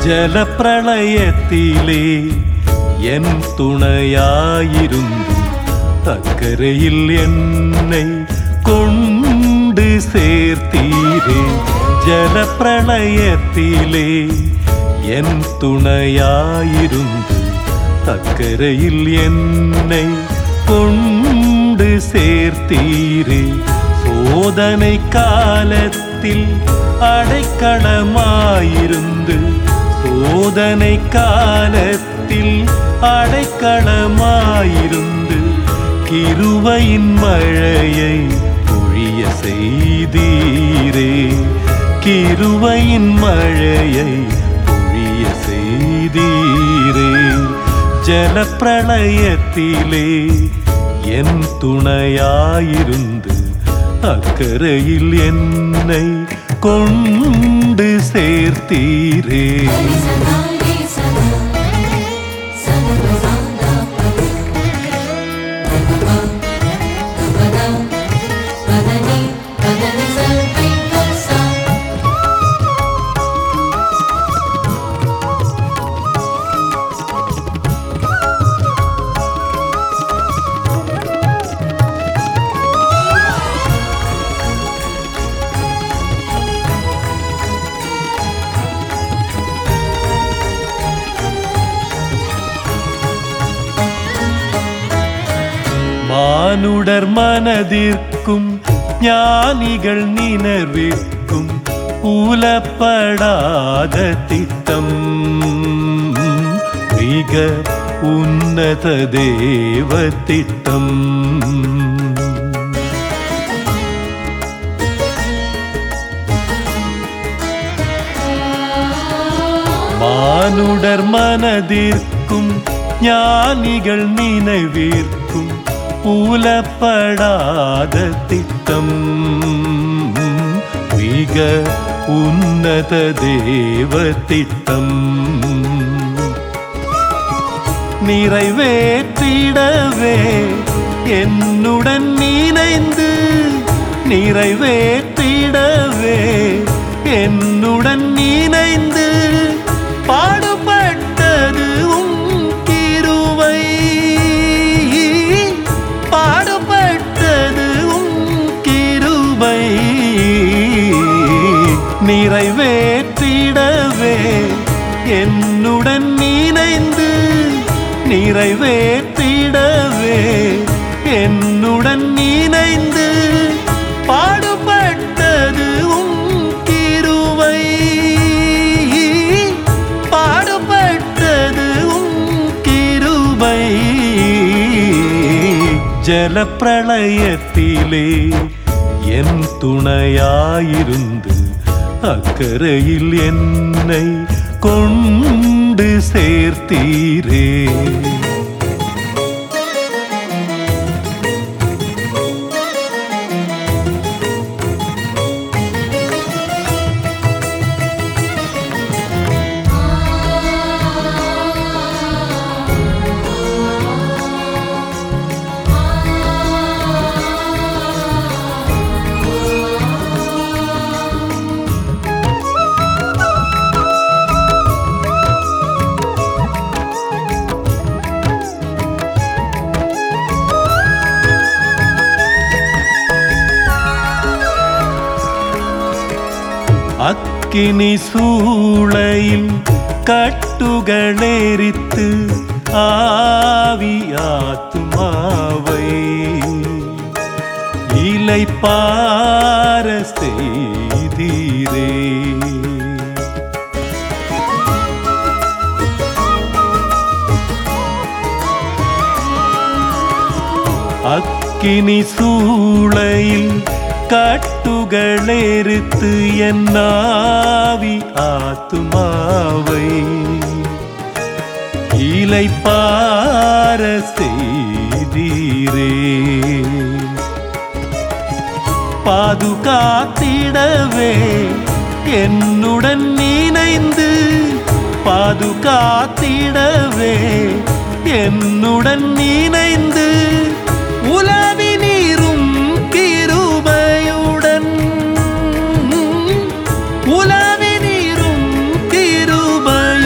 ജലപ്രളയത്തിലെ N തുണയായിരുന്നു അക്കരയിൽ എന്നെ കൊണ്ട് சேர்த்தீரே ജലപ്രളയത്തിലെ N തുണയായിരുന്നു അക്കരയിൽ എന്നെ കൊണ്ട് சேர்த்தீரே சோதனை காலத்தில் அடைக்கலமாயிருந்து சோதனை காலத்தில் அடைக்கலமாயிருந்து கிருபையின் மழையை பொழிய செய்தீரே கிருபையின் மழையை பொழிய செய்தீரே ஜலப்பிரளயத்திலே என் துணையாயிருந்து அக்கரையில் என்னை கொண்டு சேர்த்தீரே மானுடர் மனதிற்கும் ஞானிகள் நினைவிற்கும் புலப்படாத திட்டம் மிக உன்னத தேவ திட்டம் மானுடர் மனதிற்கும் ஞானிகள் நினைவிற்கும் புலப்படாத திட்டம் மிக உன்னத தேவ திட்டம் நிறைவேற்றிடவே என்னுடன் இணைந்து நிறைவேற்றிடவே என்னுடன் இணைந்து பாடுபட்டது உம் கிருவை பாடுபட்டது உம் கிருபை நிறைவேற்றிடவே என்னுடன் இணைந்து நிறைவேற்றிடவே என்னுடன் இணைந்து பாடுபட்டது உம் கிருவை பாடுபட்டது உம் கிருபை ஜலப்பிரளயத்திலே என் துணையாயிருந்து அக்கரையில் என்னை கொண்டு சேர்த்தீரே അക്കിനി സൂളയിൽ കട്ടുകളേരിത്ത് ആവിയാത്തുമാവൈ ഇலை പാര செய்தீரே അക്കിനി സൂളയിൽ കട്ടുകളെരുത്ത് എന്നാവി ആത്മാവൈ இலை பார செய்தீரே பாதுகாத்திடவே என்னுடன் இணைந்து பாதுகாத்திடவே என்னுடன் இணைந்து உலவி நீரும் கிருபையுடன் உலவி நீரும் கிருபையுடன்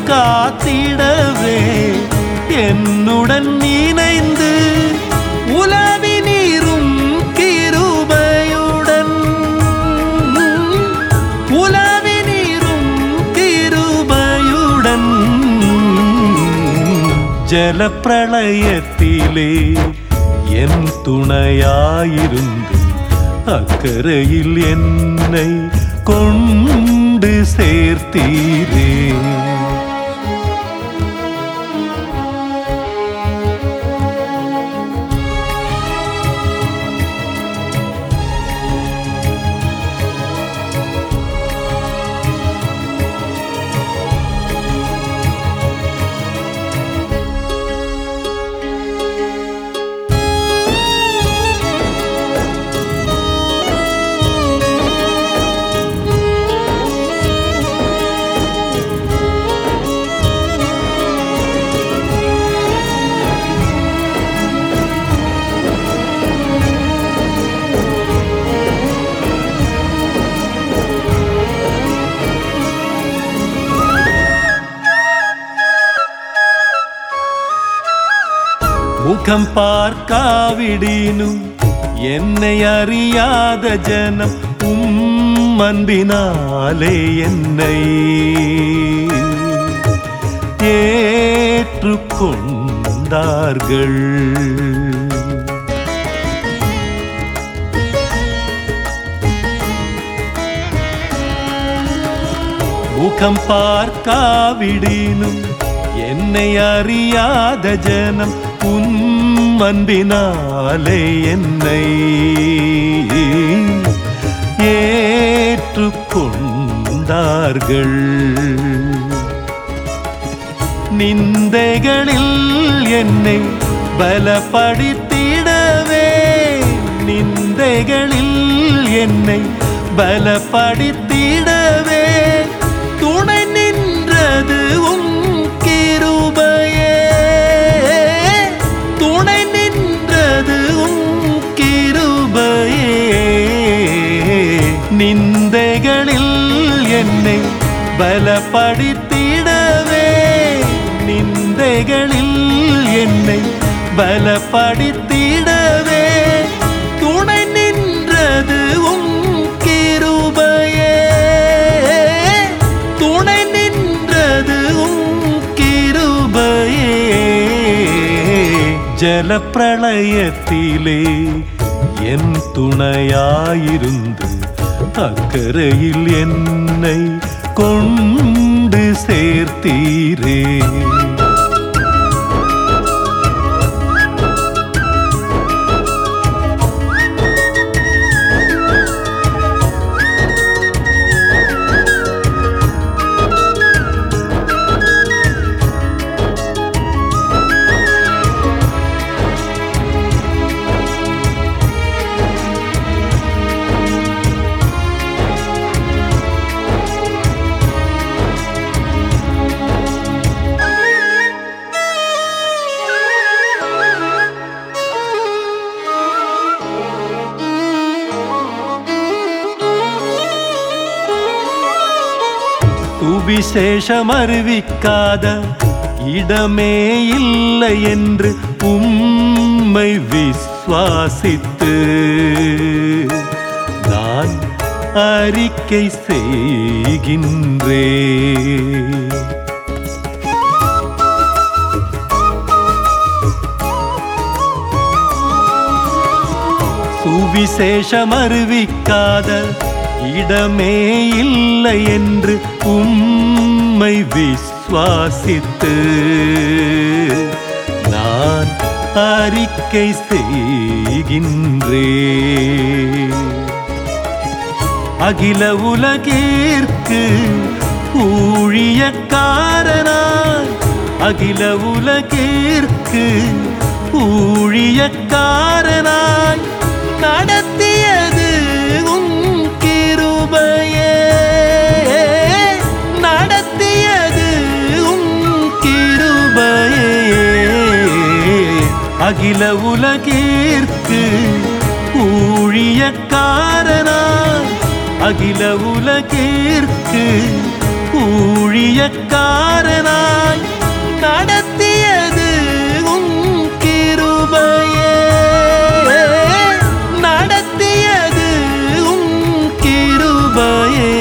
காத்திடவே என்னுடன் இணைந்து உலவி நீரும் கிருபையுடன் உலவி நீரும் கிருபையுடன் ஜலப்பிரளயத்திலே என் துணையாயிருந்து அக்கறையில் என்னை கொண்டு சேர்த்தீரே முகம் பார்க்காவிடினும் என்னை அறியாத ஜனம் உம் அன்பினாலே என்னை ஏற்றுக்கொண்டார்கள் முகம் பார்க்காவிடினும் என்னை அறியாத ஜனம் உன் அன்பினாலே என்னை ஏற்றுக்கொண்டார்கள் நிந்தைகளில் என்னை பலப்படுத்திடவே நிந்தைகளில் என்னை பலப்படுத்திடவே துணை நின்றது உம் கிருபையே துணை நின்றது உம் கிருபையே நிந்தைகளில் என்னை பலப்படுத்திடவே நிந்தைகளில் என்னை பலப்படுத்திடவே துணை நின்றது உம் கிருபையே துணை நின்றது உம் கிருபையே ஜலப்பிரளயத்திலே என் துணையாயிருந்து அக்கறையில் என்னை கொண்டு சேர்த்தீரே சுவிசேஷம் அறிவிக்காத இடமே இல்லை என்று உம்மை விசுவாசித்து நான் அறிக்கை செய்கின்றே சுவிசேஷம் அறிவிக்காத இடமே இல்லை என்று உம்மை விசுவாசித்து நான் அறிக்கை செய்கின்றே அகில உலகிற்கு ஊழியக்காரனாய் அகில உலகிற்கு ஊழியக்காரனாய் நடத்தியது உம் கிருபையே நடத்தியது உம் கிருபையே அகில உலகிற்கு ஊழியக்காரனாய் அகில உலகிற்கு ஊழியக்காரனாய் நடத்தியது உம் கிருபையே நடத்தியது உம் கிருபையே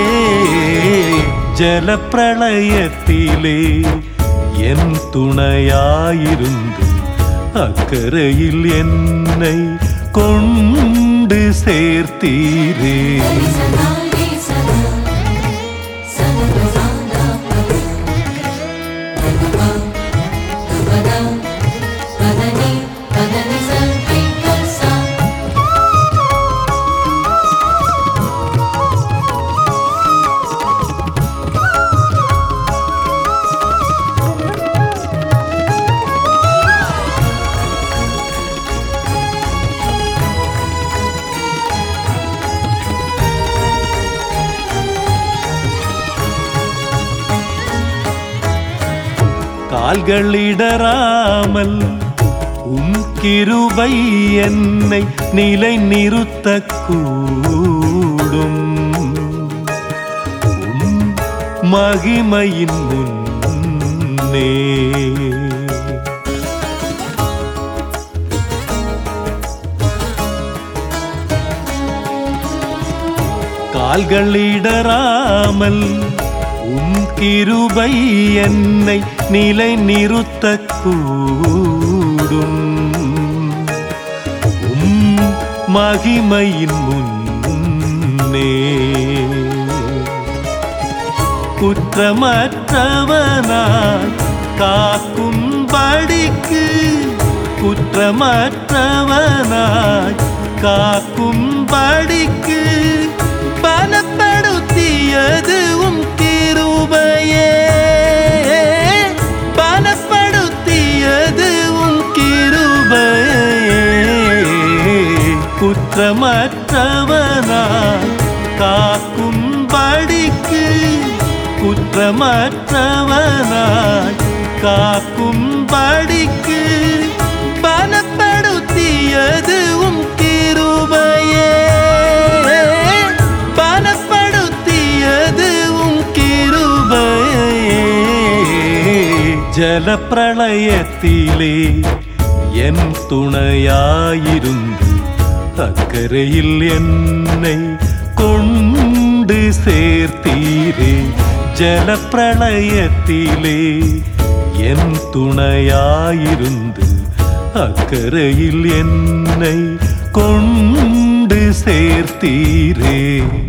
ஜலப்பிரளயத்திலே என் துணையாயிருந்து அக்கறையில் என்னை கொண்டு சேர்த்தீரே கால்களிடராமல் உம் கிருபை என்னை நிலை நிறுத்தக் கூடும் உம் மகிமையின் முன்னே கால்களிடராமல் உம் கிருபை என்னை நிலை நிறுத்தக் கூடும் உம் மகிமையின் முன்னே குற்றமற்றவனாய் காக்கும்படிக்கு குற்றமற்றவனாய் காக்கும்படிக்கு பலப்படுத்தியது உம் கிருபையே பலப்படுத்தியது உம் கிருபையே குற்றமற்றவனாய் காக்கும்படிக்கு குற்றமற்றவனாய் காக்கும்படிக்கு பலப்படுத்தியது உம் கிருபையே பலப்படுத்தியது உம் கிருபையே ஜலப்பிரளயத்திலே என் துணையாயிருந்து அக்கறையில் என்னை கொண்டு சேர்த்தீரே ஜலப்பிரளயத்திலே என் துணையாயிருந்து அக்கறையில் என்னை கொண்டு சேர்த்தீரே